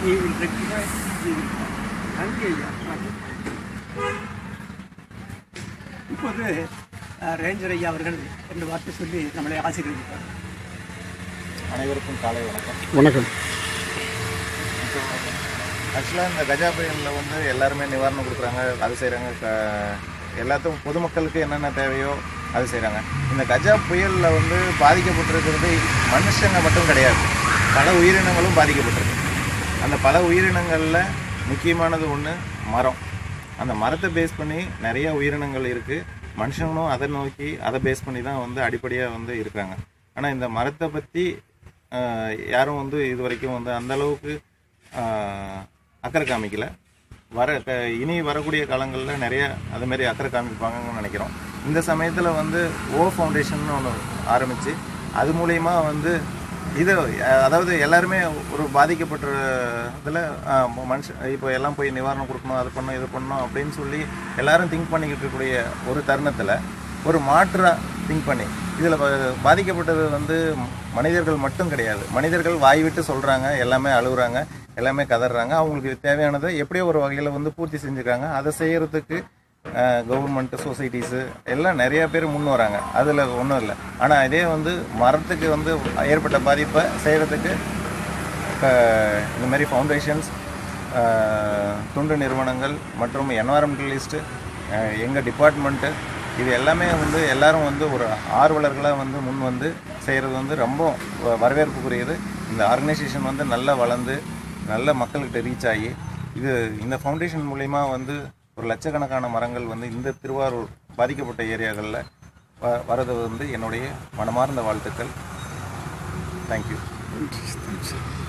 he will rectify, he will come. நன்றி ஐயா வணக்கம். இப்போது அஹ், ரேஞ்சர் ஐயா அவர்கள் ரெண்டு வார்த்தை சொல்லி நம்மளை ஆசீர்வதிப்பார் அனைவருக்கும் காலை வணக்கம் வணக்கம் ஆக்சுவலாக இந்த கஜா புயலில் வந்து எல்லாருமே நிவாரணம் கொடுக்குறாங்க அது செய்கிறாங்க எல்லாத்துக்கும் பொதுமக்களுக்கு என்னென்ன தேவையோ அது செய்கிறாங்க இந்த கஜா புயலில் வந்து பாதிக்கப்பட்டிருக்கிறது மனுஷங்க மட்டும் கிடையாது பல உயிரினங்களும் பாதிக்கப்பட்டிருக்கு அந்த பல உயிரினங்களில் முக்கியமானது ஒன்று மரம் அந்த மரத்தை பேஸ் பண்ணி நிறைய உயிரினங்கள் இருக்குது மனுஷங்களும் அதை நோக்கி அதை பேஸ் பண்ணி தான் வந்து அடிப்படையாக வந்து இருக்காங்க ஆனால் இந்த மரத்தை பற்றி யாரும் வந்து இது வரைக்கும் வந்து அந்த அளவுக்கு ஆஹ், அக்கறை காமிக்கல வர க- இனி வரக்கூடிய காலங்களில் நிறைய அது மாதிரி அக்கறை காமிப்பாங்கன்னு நினைக்கிறோம் இந்த சமயத்தில் வந்து ஓ ஃபவுண்டேஷன் ஒன்று ஆரம்பித்து அது மூலயமா வந்து இது அஹ், அதாவது எல்லாருமே ஒரு பாதிக்கப்பட்ட இதில் மனுஷன் இப்போ எல்லாம் போய் நிவாரணம் கொடுக்கணும் அது பண்ணணும் இது பண்ணணும் அப்படின்னு சொல்லி எல்லாரும் திங்க் பண்ணிக்கிட்டு இருக்கக்கூடிய ஒரு தருணத்தில் ஒரு மாற்றாக திங்க் பண்ணி இதில் பாதிக்கப்பட்டது வந்து மனிதர்கள் மட்டும் கிடையாது மனிதர்கள் வாய் விட்டு சொல்கிறாங்க எல்லாமே அழுகுறாங்க எல்லாமே கதறாங்க அவங்களுக்கு தேவையானதை எப்படியோ ஒரு வகையில் வந்து பூர்த்தி செஞ்சுருக்காங்க அதை செய்கிறதுக்கு கவர்மெண்ட்டு சொசைட்டிஸு எல்லாம் நிறைய பேர் முன் வராங்க அதில் ஒன்றும் இல்லை ஆனால் இதே வந்து மரத்துக்கு வந்து ஏற்பட்ட பாதிப்பை செய்கிறதுக்கு இந்த மாதிரி ஃபவுண்டேஷன்ஸ் துண்டு நிறுவனங்கள் மற்றும் என்வாரன்மெண்டலிஸ்ட்டு எங்கள் டிபார்ட்மெண்ட்டு இது எல்லாமே வந்து எல்லாரும் வந்து ஒரு ஆர்வலர்களாக வந்து முன் வந்து செய்கிறது வந்து ரொம்ப வ- வரவேற்புக்குரியது இந்த ஆர்கனைசேஷன் வந்து நல்லா வளர்ந்து நல்ல மக்கள்கிட்ட ரீச் ஆகி இது இந்த ஃபவுண்டேஷன் மூலிமா வந்து ஒரு லட்சக்கணக்கான மரங்கள் வந்து இந்த திருவாரூர் பாதிக்கப்பட்ட ஏரியாக்களில் வ வரது வந்து என்னுடைய மனமார்ந்த வாழ்த்துக்கள் தேங்க்யூ தேங்க்ஸ்